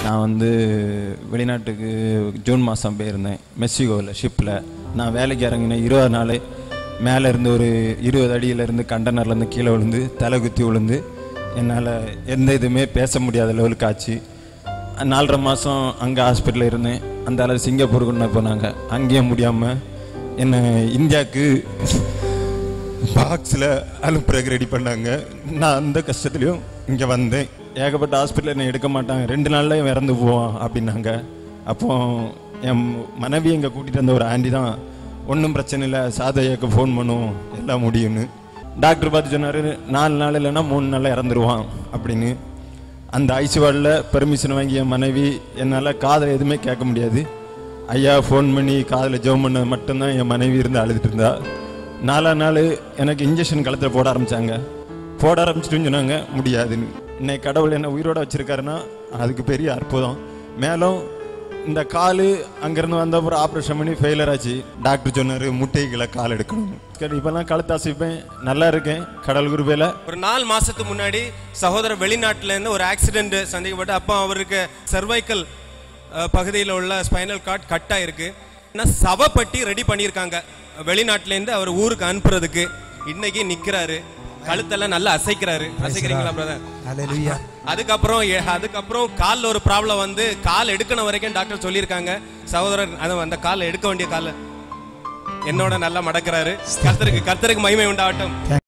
நான் வந்து வெளிநாட்டுக்கு ஜூன் மாதம் போயிருந்தேன் மெக்சிகோவில் ஷிப்பில் நான் வேலைக்கு இறங்கினேன் இருபது நாள் மேலே இருந்து ஒரு இருபது அடியிலேருந்து கண்டனர்லேருந்து கீழே விழுந்து தலை குத்தி விழுந்து என்னால் எந்த இதுவுமே பேச முடியாத லெவலுக்கு ஆச்சு நாலரை மாதம் அங்கே ஹாஸ்பிட்டலில் இருந்தேன் அந்த அளவு சிங்கப்பூருக்கு கொண்டு போனாங்க அங்கேயும் முடியாமல் என்னை இந்தியாவுக்கு பாக்ஸில் அனுப்புறதுக்கு ரெடி பண்ணாங்க நான் அந்த கஷ்டத்துலையும் இங்கே வந்தேன் ஏகப்பட்ட ஹாஸ்பிட்டலில் என்னை எடுக்க மாட்டாங்க ரெண்டு நாள்ல இவன் இறந்து போவான் அப்படின்னாங்க அப்போ என் மனைவி எங்கே கூட்டிகிட்டு வந்த ஒரு ஆண்டி தான் ஒன்றும் பிரச்சனை இல்லை சாதையாக்கு ஃபோன் பண்ணுவோம் எல்லாம் முடியும்னு டாக்டர் பார்த்து சொன்னார் நாலு நாள் இல்லைன்னா மூணு நாளில் இறந்துருவான் அப்படின்னு அந்த ஐசி வார்டில் பெர்மிஷன் வாங்கி என் மனைவி என்னால் காதில் எதுவுமே கேட்க முடியாது ஐயா ஃபோன் பண்ணி காதில் ஜெபம் பண்ண மட்டும்தான் என் மனைவி இருந்து அழுதுட்டு இருந்தா நாலா நாள் எனக்கு இன்ஜெக்ஷன் கழுத்தில் போட ஆரம்பிச்சாங்க போட ஆரம்பிச்சிட்டுன்னு சொன்னாங்க முடியாதுன்னு இன்னைக்கு கடவுள் என்ன உயிரோட வச்சிருக்காருன்னா அதுக்கு பெரிய அற்புதம் மேலும் இந்த கால் அங்கேருந்து வந்த அப்புறம் ஆப்ரேஷன் பண்ணி ஃபெயிலர் ஆச்சு டாக்டர் சொன்னார் முட்டைகளை கால் எடுக்கணும் சரி இப்போல்லாம் கழுத்து அசைப்பேன் நல்லா இருக்கேன் கடல் குருபையில் ஒரு நாலு மாசத்துக்கு முன்னாடி சகோதரர் வெளிநாட்டுல இருந்து ஒரு ஆக்சிடென்ட் சந்திக்கப்பட்டு அப்போ அவருக்கு சர்வைக்கல் பகுதியில் உள்ள ஸ்பைனல் கார்ட் கட் ஆயிருக்கு ஆனா சவப்பட்டி ரெடி பண்ணியிருக்காங்க வெளிநாட்டுல இருந்து அவர் ஊருக்கு அனுப்புறதுக்கு இன்னைக்கு நிக்கிறாரு கழுத்தெல்லாம் நல்லா அசைக்கிறாரு அசைக்கிறீங்களா பிரதர் ஹalleluya அதுக்கப்புறம் எ- அதுக்கப்புறம் காலில் ஒரு ப்ராப்ளம் வந்து கால் எடுக்கணும் வரைக்கும் டாக்டர் சொல்லியிருக்காங்க சகோதரர் அது அந்த காலை எடுக்க வேண்டிய காலை என்னோட நல்லா மடக்கிறாரு கர்த்தருக்கு கர்த்தருக்கு மகிமை உண்டாகட்டும்